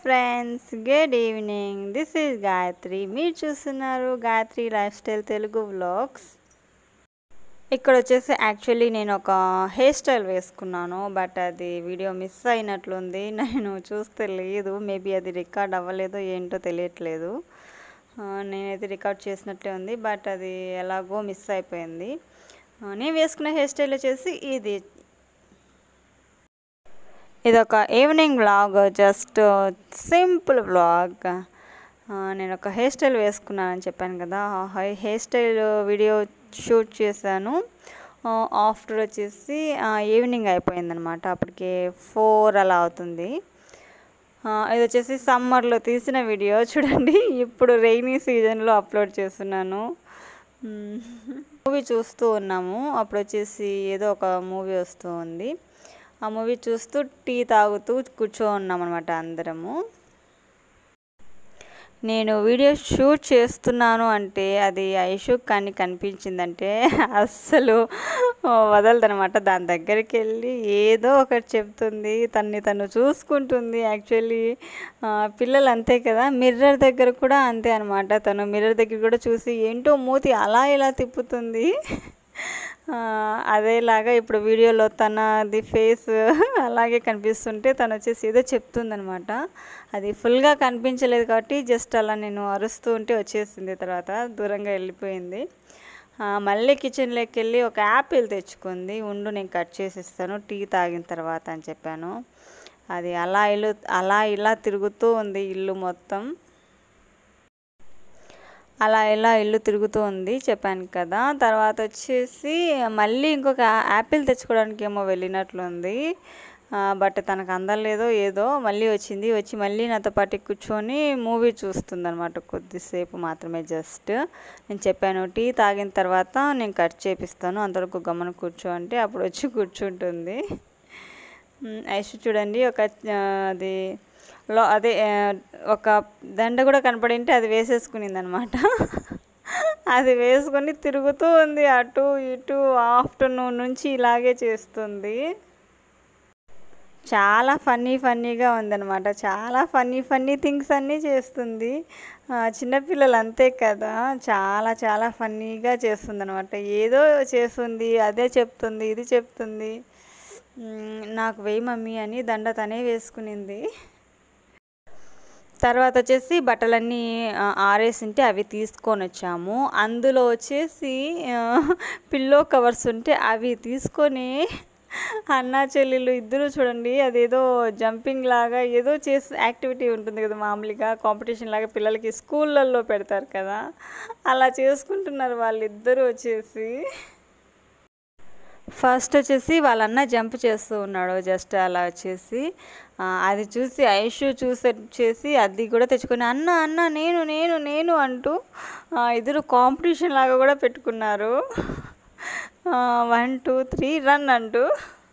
friends good evening this is Gayatri మీరు చూస్తున్నారు Gayatri life style Telugu vlogs ఇక్కడ వచ్చేసి యాక్చువల్లీ నేను ఒక హెయిర్ స్టైల్ వేసుకున్నాను బట్ అది వీడియో మిస్ అయినట్లుంది నేను చూస్తే లేదు మేబీ అది రికార్డ్ అవ్వలేదో ఏంటో తెలియట్లేదు ఆ, నేనైతే రికార్డ్ చేసినట్లే ఉంది బట్ అది ఎలాగో మిస్ అయిపోయింది ఆ, నేను వేసుకున్న హెయిర్ స్టైల్ వచ్చేసి ఇది ఇది ఒక evening vlog just simple vlog నేను ఒక హెయిర్ స్టైల్ వేసుకున్నానని చెప్పాను కదా ఆ hair- hair style video shoot చేశాను ఆఫ్టర్ వచ్చేసి ఈవినింగ్ అయిపోయిందనమాట అప్పటికి ఫోర్ అలా అవుతుంది ఆ, ఇది వచ్చేసి సమ్మర్లో తీసిన వీడియో చూడండి ఇప్పుడు రెయినీ సీజన్లో అప్లోడ్ చేస్తున్నాను మూవీ చూస్తూ ఉన్నాము అప్పుడు వచ్చేసి ఏదో ఒక మూవీ వస్తూ ఉంది ఆ మూవీ చూస్తూ టీ తాగుతూ కూర్చో ఉన్నాం అనమాట అందరము నేను వీడియో షూట్ చేస్తున్నాను అంటే అది ఐషు కానీ కనిపించిందంటే అస్సలు వదలదనమాట దాని దగ్గరికి వెళ్ళి ఏదో ఒకటి చెప్తుంది తన్ని తను చూసుకుంటుంది యాక్చువల్లీ పిల్లలు అంతే కదా మిర్రర్ దగ్గర కూడా అంతే అనమాట తను మిర్రర్ దగ్గర కూడా చూసి ఏంటో మూతి అలా ఇలా తిప్పుతుంది ఆ, అదేలాగా ఇప్పుడు వీడియోలో తనది ఫేస్ అలాగే కనిపిస్తుంటే తను వచ్చేసి ఏదో చెప్తుందనమాట అది ఫుల్గా కనిపించలేదు కాబట్టి జస్ట్ అలా నేను అరుస్తూ ఉంటే వచ్చేసింది తర్వాత దూరంగా వెళ్ళిపోయింది ఆ, మళ్ళీ కిచెన్లోకి వెళ్ళి ఒక యాపిల్ తెచ్చుకుంది ఉండు నేను కట్ చేసిస్తాను టీ తాగిన తర్వాత అని చెప్పాను అది అలా ఇల్లు అలా ఇలా తిరుగుతూ ఉంది ఇల్లు మొత్తం అలా ఇలా ఇల్లు తిరుగుతూ ఉంది చెప్పాను కదా తర్వాత వచ్చేసి మళ్ళీ ఇంకొక యాపిల్ తెచ్చుకోవడానికి ఏమో వెళ్ళినట్లుంది బట్ తనకు అందలేదో ఏదో మళ్ళీ వచ్చింది వచ్చి మళ్ళీ నాతో పాటు కూర్చొని మూవీ చూస్తుంది అనమాట కొద్దిసేపు మాత్రమే జస్ట్ నేను చెప్పాను టీ తాగిన తర్వాత నేను కట్ చేపిస్తాను అంతవరకు గమనం కూర్చో అంటే అప్పుడు వచ్చి కూర్చుంటుంది మ్, ఐషు చూడండి ఒక ఆ, అది లో అదే ఆ, ఒక దండ కూడా కనపడింటే అది వేసేసుకునింది అనమాట అది వేసుకొని తిరుగుతూ ఉంది అటు ఇటు ఆఫ్టర్నూన్ నుంచి ఇలాగే చేస్తుంది చాలా ఫన్నీ ఫన్నీగా ఉందన్నమాట చాలా ఫన్నీ ఫన్నీ థింగ్స్ అన్నీ చేస్తుంది ఆ, చిన్నపిల్లలు అంతే కదా చాలా చాలా ఫన్నీగా చేస్తుంది అనమాట ఏదో చేస్తుంది అదే చెప్తుంది ఇది చెప్తుంది మ్, నాకు వేయి మమ్మీ అని దండ తనే వేసుకునింది తర్వాత వచ్చేసి బట్టలన్నీ ఆ, ఆరేసింటే అవి తీసుకొని వచ్చాము అందులో వచ్చేసి ఆ, పిల్లో కవర్స్ ఉంటే అవి తీసుకొని అన్న చెల్లెళ్ళు ఇద్దరు చూడండి అదేదో జంపింగ్ లాగా ఏదో చేసి యాక్టివిటీ ఉంటుంది కదా మామూలుగా కాంపిటీషన్ లాగా పిల్లలకి స్కూళ్ళల్లో పెడతారు కదా అలా చేసుకుంటున్నారు వాళ్ళిద్దరూ వచ్చేసి ఫస్ట్ వచ్చేసి వాళ్ళన్న జంప్ చేస్తూ ఉన్నాడు జస్ట్ అలా వచ్చేసి ఆ, అది చూసి ఐషు చూసి వచ్చేసి అది కూడా తెచ్చుకొని అన్న అన్న నేను నేను నేను అంటూ ఆ, ఇద్దరు కాంపిటీషన్ లాగా కూడా పెట్టుకున్నారు వన్ టూ త్రీ రన్ అంటూ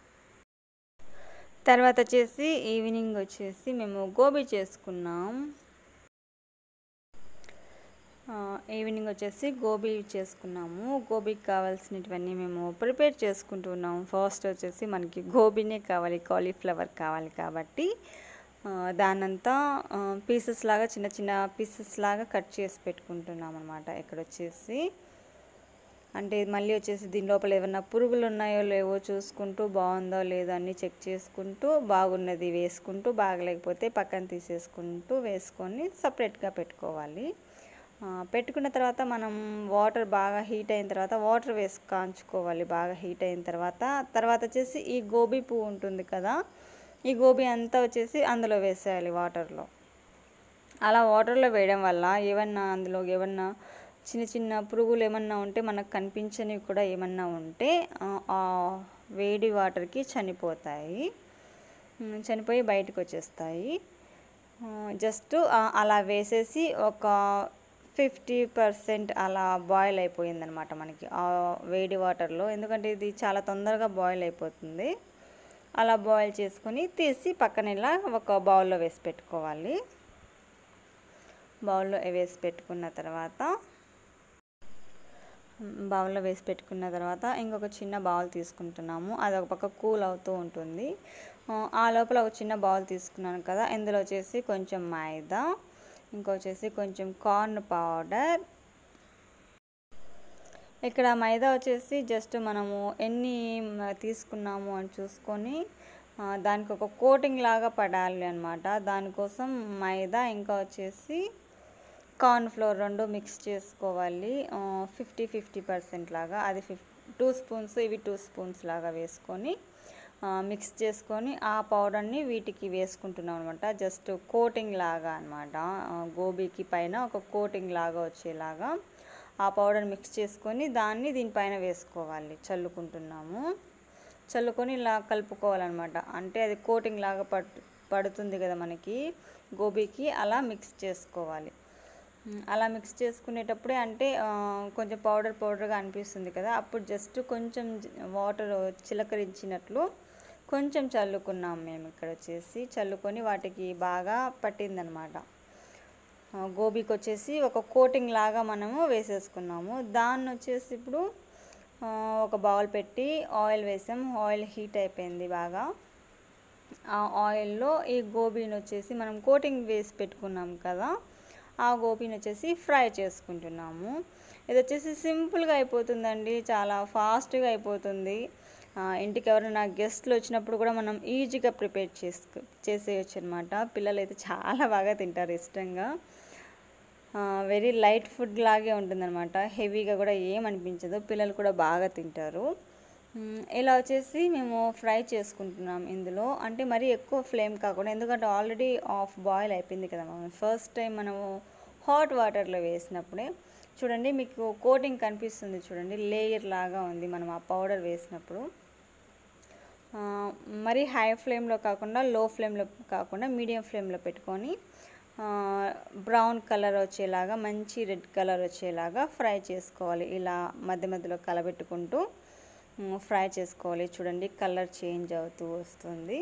తర్వాత వచ్చేసి ఈవినింగ్ వచ్చేసి మేము గోబీ చేసుకున్నాం ఆ, ఈవినింగ్ వచ్చేసి గోబీ చేసుకున్నాము గోబీకి కావాల్సినటువన్నీ మేము ప్రిపేర్ చేసుకుంటున్నాము ఫస్ట్ వచ్చేసి మనకి గోబీనే కావాలి కాలీఫ్లవర్ కావాలి కాబట్టి ఆ, దానంతా పీసెస్ లాగా చిన్న చిన్న పీసెస్ లాగా కట్ చేసి పెట్టుకుంటున్నాం అనమాట ఇక్కడ వచ్చేసి అంటే మళ్ళీ వచ్చేసి దీని లోపల ఏమన్నా పురుగులు ఉన్నాయో లేవో చూసుకుంటూ బాగుందో లేదో అన్నీ చెక్ చేసుకుంటూ బాగున్నది వేసుకుంటూ బాగలేకపోతే పక్కన తీసేసుకుంటూ వేసుకొని సపరేట్గా పెట్టుకోవాలి ఆ, పెట్టుకున్న తర్వాత మనం వాటర్ బాగా హీట్ అయిన తర్వాత వాటర్ వేసి కాంచుకోవాలి బాగా హీట్ అయిన తర్వాత తర్వాత వచ్చేసి ఈ గోబీ పువ్వు ఉంటుంది కదా ఈ గోబీ అంతా వచ్చేసి అందులో వేసేయాలి వాటర్లో అలా వాటర్లో వేయడం వల్ల ఏమన్నా అందులో ఏమన్నా చిన్న చిన్న పురుగులు ఏమన్నా ఉంటే మనకు కనిపించనివి కూడా ఏమన్నా ఉంటే ఆ, ఆ వేడి వాటర్కి చనిపోతాయి ఉమ్, చనిపోయి బయటకు వచ్చేస్తాయి జస్ట్ అలా వేసేసి ఒక ఫిఫ్టీ పర్సెంట్ అలా బాయిల్ అయిపోయిందనమాట మనకి ఆ వేడి వాటర్లో ఎందుకంటే ఇది చాలా తొందరగా బాయిల్ అయిపోతుంది అలా బాయిల్ చేసుకొని తీసి పక్కన ఇలా ఒక బౌల్లో వేసి పెట్టుకోవాలి బౌల్లో వేసి పెట్టుకున్న తర్వాత బౌల్లో వేసి పెట్టుకున్న తర్వాత ఇంకొక చిన్న బౌల్ తీసుకుంటున్నాము అది ఒక పక్క కూల్ అవుతూ ఉంటుంది ఆ, ఆ లోపల ఒక చిన్న బౌల్ తీసుకున్నాను కదా ఇందులో వచ్చేసి కొంచెం మైదా ఇంకా వచ్చేసి కొంచెం కార్న్ పౌడర్ ఇక్కడ మైదా వచ్చేసి జస్ట్ మనము ఎన్ని మ- తీసుకున్నాము అని చూసుకొని ఆ, దానికి ఒక కోటింగ్ లాగా పడాలి అనమాట దానికోసం మైదా ఇంకా వచ్చేసి కార్న్ ఫ్లోర్ రెండు మిక్స్ చేసుకోవాలి ఫిఫ్టీ ఫిఫ్టీ పర్సెంట్ లాగా అది ఫిఫ్ టూ స్పూన్స్ ఇవి టూ స్పూన్స్ లాగా వేసుకొని ఆ, మిక్స్ చేసుకొని ఆ పౌడర్ని వీటికి వేసుకుంటున్నాం అనమాట జస్ట్ కోటింగ్ లాగా అనమాట గోబీకి పైన ఒక కోటింగ్ లాగా వచ్చేలాగా ఆ పౌడర్ మిక్స్ చేసుకొని దాన్ని దీనిపైన వేసుకోవాలి చల్లుకుంటున్నాము చల్లుకొని ఇలా కలుపుకోవాలన్నమాట అంటే అది కోటింగ్ లాగా పడు పడుతుంది కదా మనకి గోబీకి అలా మిక్స్ చేసుకోవాలి ఉమ్, అలా మిక్స్ చేసుకునేటప్పుడే అంటే ఆ, కొంచెం పౌడర్ పౌడర్గా అనిపిస్తుంది కదా అప్పుడు జస్ట్ కొంచెం వాటర్ చిలకరించినట్లు కొంచెం చల్లుకున్నాం మేము ఇక్కడ వచ్చేసి చల్లుకొని వాటికి బాగా పట్టిందనమాట ఆ, గోబీకి వచ్చేసి ఒక కోటింగ్ లాగా మనము వేసేసుకున్నాము దాన్ని వచ్చేసి ఇప్పుడు ఆ, ఒక బౌల్ పెట్టి ఆయిల్ వేసాం ఆయిల్ హీట్ అయిపోయింది బాగా ఆ ఆయిల్లో ఈ గోబీని వచ్చేసి మనం కోటింగ్ వేసి పెట్టుకున్నాం కదా ఆ గోబీని వచ్చేసి ఫ్రై చేసుకుంటున్నాము ఇది వచ్చేసి సింపుల్గా అయిపోతుందండి చాలా ఫాస్ట్గా అయిపోతుంది ఆ, ఇంటికి ఎవరైనా గెస్ట్లు వచ్చినప్పుడు కూడా మనం ఈజీగా ప్రిపేర్ చేసుకు చేసేయచ్చు అనమాట పిల్లలు అయితే చాలా బాగా తింటారు ఇష్టంగా వెరీ లైట్ ఫుడ్ లాగే ఉంటుందన్నమాట హెవీగా కూడా ఏం అనిపించదు పిల్లలు కూడా బాగా తింటారు మ్, ఇలా వచ్చేసి మేము ఫ్రై చేసుకుంటున్నాం ఇందులో అంటే మరీ ఎక్కువ ఫ్లేమ్ కాకుండా ఎందుకంటే ఆల్రెడీ ఆఫ్ బాయిల్ అయిపోయింది కదా మనం ఫస్ట్ టైం మనము హాట్ వాటర్లో వేసినప్పుడే చూడండి మీకు కోటింగ్ కనిపిస్తుంది చూడండి లేయర్ లాగా ఉంది మనం ఆ పౌడర్ వేసినప్పుడు ఆ, మరి హై ఫ్లేమ్లో కాకుండా లో ఫ్లేమ్లో కాకుండా మీడియం ఫ్లేమ్లో పెట్టుకొని బ్రౌన్ కలర్ వచ్చేలాగా మంచి రెడ్ కలర్ వచ్చేలాగా ఫ్రై చేసుకోవాలి ఇలా మధ్య మధ్యలో కలబెట్టుకుంటూ మ్, ఫ్రై చేసుకోవాలి చూడండి కలర్ చేంజ్ అవుతూ వస్తుంది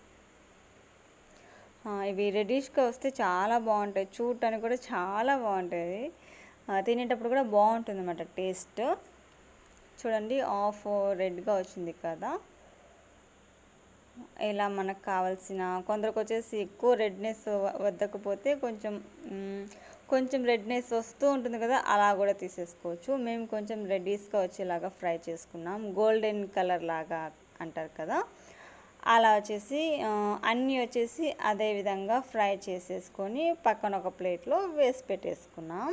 ఆ, ఇవి రెడిష్గా వస్తే చాలా బాగుంటాయి చూడటానికి కూడా చాలా బాగుంటుంది ఆ, తినేటప్పుడు కూడా బాగుంటుంది అన్నమాట టేస్ట్ చూడండి ఆఫ్ రెడ్గా వచ్చింది కదా ఇలా మనకు కావాల్సిన కొందరికి వచ్చేసి ఎక్కువ రెడ్నెస్ వద్దకపోతే కొంచెం మ్, కొంచెం రెడ్నెస్ వస్తూ ఉంటుంది కదా అలా కూడా తీసేసుకోవచ్చు మేము కొంచెం రెడ్డిష్గా వచ్చేలాగా ఫ్రై చేసుకున్నాం గోల్డెన్ కలర్ లాగా అంటారు కదా అలా వచ్చేసి ఆ, అన్నీ వచ్చేసి అదే విధంగా ఫ్రై చేసేసుకొని పక్కన ఒక ప్లేట్లో వేసి పెట్టేసుకున్నాం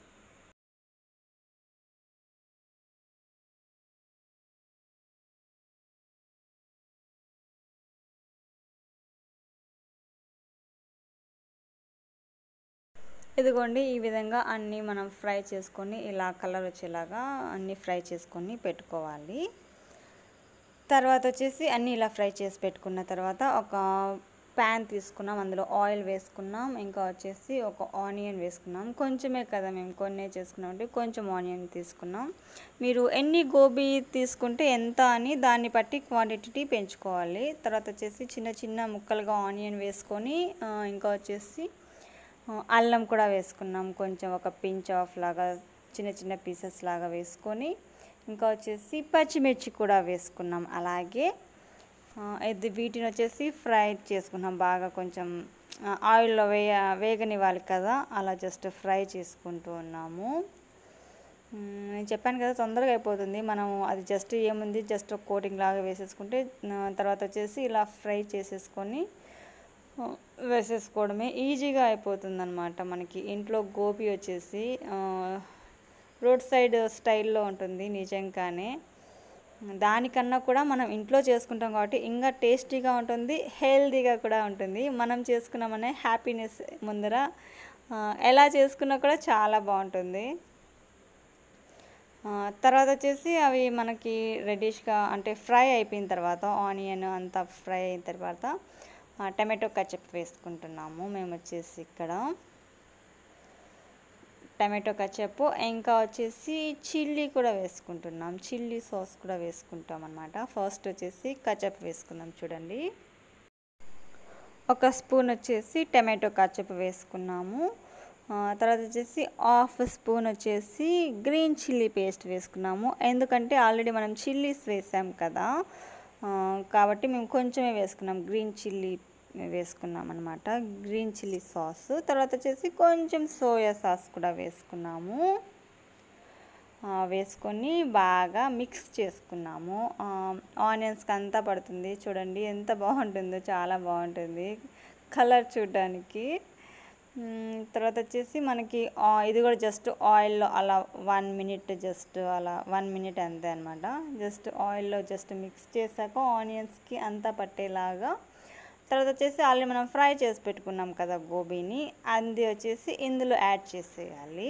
ఇదిగోండి ఈ విధంగా అన్నీ మనం ఫ్రై చేసుకొని ఇలా కలర్ వచ్చేలాగా అన్నీ ఫ్రై చేసుకొని పెట్టుకోవాలి తర్వాత వచ్చేసి అన్నీ ఇలా ఫ్రై చేసి పెట్టుకున్న తర్వాత ఒక ప్యాన్ తీసుకున్నాం అందులో ఆయిల్ వేసుకున్నాం ఇంకా వచ్చేసి ఒక ఆనియన్ వేసుకున్నాం కొంచెమే కదా మేము కొన్నే చేసుకున్నాం అంటే కొంచెం ఆనియన్ తీసుకున్నాం మీరు ఎన్ని గోబీ తీసుకుంటే ఎంత అని దాన్ని బట్టి క్వాంటిటీ పెంచుకోవాలి తర్వాత వచ్చేసి చిన్న చిన్న ముక్కలుగా ఆనియన్ వేసుకొని ఆ, ఇంకా వచ్చేసి ఆ, అల్లం కూడా వేసుకున్నాం కొంచెం ఒక పించ్ ఆఫ్ లాగా చిన్న చిన్న పీసెస్ లాగా వేసుకొని ఇంకా వచ్చేసి పచ్చిమిర్చి కూడా వేసుకున్నాం అలాగే ఆ, ఇది వీటిని వచ్చేసి ఫ్రై చేసుకున్నాం బాగా కొంచెం ఆ, ఆయిల్లో వేయ వేగనివ్వాలి కదా అలా జస్ట్ ఫ్రై చేసుకుంటూ ఉన్నాము మ్, నేను చెప్పాను కదా తొందరగా అయిపోతుంది మనం అది జస్ట్ ఏముంది జస్ట్ ఒక కోటింగ్ లాగా వేసేసుకుంటే ఆ, తర్వాత వచ్చేసి ఇలా ఫ్రై చేసేసుకొని ఆ, వేసేసుకోవడమే ఈజీగా అయిపోతుంది అనమాట మనకి ఇంట్లో గోబీ వచ్చేసి ఆ, రోడ్ సైడ్ స్టైల్లో ఉంటుంది నిజంగానే దానికన్నా కూడా మనం ఇంట్లో చేసుకుంటాం కాబట్టి ఇంకా టేస్టీగా ఉంటుంది హెల్తీగా కూడా ఉంటుంది మనం చేసుకున్నామనే హ్యాపీనెస్ ముందర ఆ, ఎలా చేసుకున్నా కూడా చాలా బాగుంటుంది ఆ, తర్వాత వచ్చేసి అవి మనకి రెడిష్గా అంటే ఫ్రై అయిపోయిన తర్వాత ఆనియన్ అంతా ఫ్రై అయిన తర్వాత ఆ, టమాటో కచప్ వేసుకుంటున్నాము మేము వచ్చేసి ఇక్కడ టమాటో కచప్ ఇంకా వచ్చేసి చిల్లీ కూడా వేసుకుంటున్నాం చిల్లీ సాస్ కూడా వేసుకుంటాం అనమాట ఫస్ట్ వచ్చేసి కచప్ వేసుకుందాం చూడండి ఒక స్పూన్ వచ్చేసి టమాటో కచప్ వేసుకున్నాము ఆ, తర్వాత వచ్చేసి హాఫ్ స్పూన్ వచ్చేసి గ్రీన్ చిల్లీ పేస్ట్ వేసుకున్నాము ఎందుకంటే ఆల్రెడీ మనం చిల్లీస్ వేసాం కదా ఆ, కాబట్టి మేము కొంచెమే వేసుకున్నాం గ్రీన్ చిల్లీ వేసుకున్నాం అనమాట గ్రీన్ చిల్లీ సాస్ తర్వాత వచ్చేసి కొంచెం సోయా సాస్ కూడా వేసుకున్నాము ఆ, వేసుకొని బాగా మిక్స్ చేసుకున్నాము ఆనియన్స్కి అంతా పడుతుంది చూడండి ఎంత బాగుంటుందో చాలా బాగుంటుంది కలర్ చూడడానికి మ్, తర్వాత వచ్చేసి మనకి ఆ- ఇది కూడా జస్ట్ ఆయిల్లో అలా వన్ మినిట్ జస్ట్ అలా వన్ మినిట్ అంతే అనమాట జస్ట్ ఆయిల్లో జస్ట్ మిక్స్ చేశాక ఆనియన్స్కి అంతా పట్టేలాగా తర్వాత వచ్చేసి ఆల్రెడీ మనం ఫ్రై చేసి పెట్టుకున్నాం కదా గోబీని అది వచ్చేసి ఇందులో యాడ్ చేసేయాలి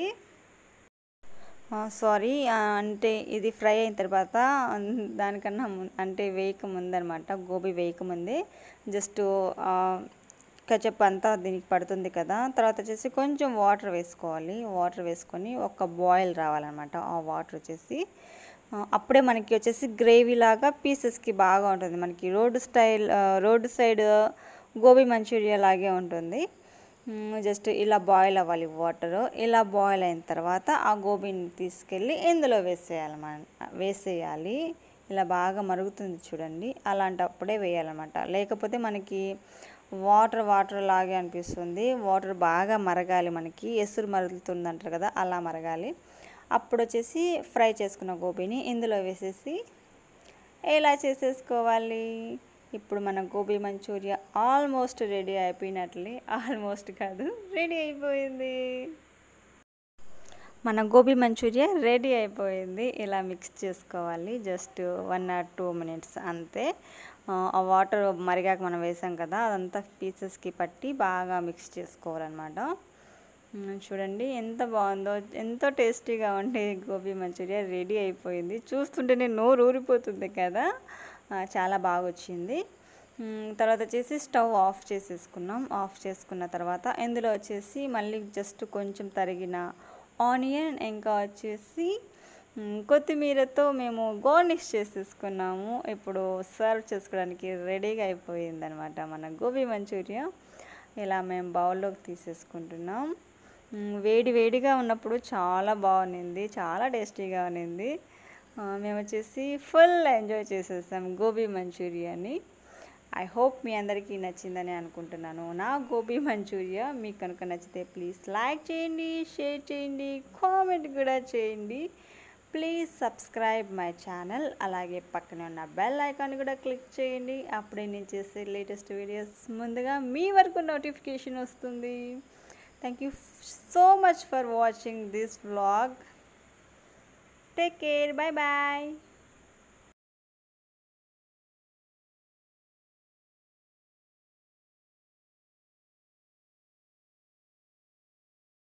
సారీ అంటే ఇది ఫ్రై అయిన తర్వాత అన్- దానికన్నా ము- అంటే వేయక ముందనమాట గోబీ వేయక ముందే జస్ట్ కచప్ అంతా దీనికి పడుతుంది కదా తర్వాత వచ్చేసి కొంచెం వాటర్ వేసుకోవాలి వాటర్ వేసుకొని ఒక బాయిల్ రావాలన్నమాట ఆ వాటర్ వచ్చేసి ఆ, అప్పుడే మనకి వచ్చేసి గ్రేవీ లాగా పీసెస్కి బాగా ఉంటుంది మనకి road style road side gobi manchuria లాగే ఉంటుంది జస్ట్ ఇలా బాయిల్ అవ్వాలి వాటర్ ఇలా బాయిల్ అయిన తర్వాత ఆ గోబీని తీసుకెళ్ళి ఇందులో వేసేయాలన్నమాట వేసేయాలి ఇలా బాగా మరుగుతుంది చూడండి అలాంటప్పుడే వేయాలన్నమాట లేకపోతే మనకి వాటర్ వాటర్ లాగే అనిపిస్తుంది వాటర్ బాగా మరగాలి మనకి ఎసురు మరుగుతుంది అంటారు కదా అలా మరగాలి అప్పుడు వచ్చేసి ఫ్రై చేసుకున్న గోబీని ఇందులో వేసేసి ఎలా చేసేసుకోవాలి ఇప్పుడు మన గోబీ మంచూరియా ఆల్మోస్ట్ రెడీ అయిపోయినట్లే ఆల్మోస్ట్ కాదు రెడీ అయిపోయింది మన గోబీ మంచూరియా రెడీ అయిపోయింది ఇలా మిక్స్ చేసుకోవాలి just one or two minutes అంతే ఆ, ఆ వాటర్ మరిగాక మనం వేసాం కదా అదంతా పీసెస్కి పట్టి బాగా మిక్స్ చేసుకోవాలన్నమాట మ్, చూడండి ఎంత బాగుందో ఎంతో టేస్టీగా ఉండే గోబీ మంచూరియా రెడీ అయిపోయింది చూస్తుంటేనే నోరు ఊరిపోతుంది కదా ఆ, చాలా బాగా వచ్చింది మ్, తర్వాత వచ్చేసి స్టవ్ ఆఫ్ చేసేసుకున్నాం ఆఫ్ చేసుకున్న తర్వాత ఇందులో వచ్చేసి మళ్ళీ జస్ట్ కొంచెం తరిగిన ఆనియన్ ఇంకా వచ్చేసి మ్, కొత్తిమీరతో మేము గార్నిష్ చేసేసుకున్నాము ఇప్పుడు సర్వ్ చేసుకోవడానికి రెడీగా అయిపోయిందనమాట మన గోబీ మంచూరియా ఇలా మేము బౌల్లోకి తీసేసుకుంటున్నాం మ్, వేడి వేడిగా ఉన్నప్పుడు చాలా బాగుంది చాలా టేస్టీగా ఉన్నింది ఆ, మేము వచ్చేసి ఫుల్ ఎంజాయ్ చేసేసాం గోబీ మంచూరియాని ఐ హోప్ మీ అందరికీ నచ్చిందని అనుకుంటున్నాను నా గోబీ మంచూరియా మీకు కనుక నచ్చితే ప్లీజ్ లైక్ చేయండి షేర్ చేయండి కామెంట్ కూడా చేయండి ప్లీజ్ సబ్స్క్రైబ్ మై ఛానల్ అలాగే పక్కనే ఉన్న బెల్ ఐకాన్ కూడా క్లిక్ చేయండి అప్పుడే నేను చేసే లేటెస్ట్ వీడియోస్ ముందుగా మీ వరకు నోటిఫికేషన్ వస్తుంది thank you so much for watching this vlog take care bye bye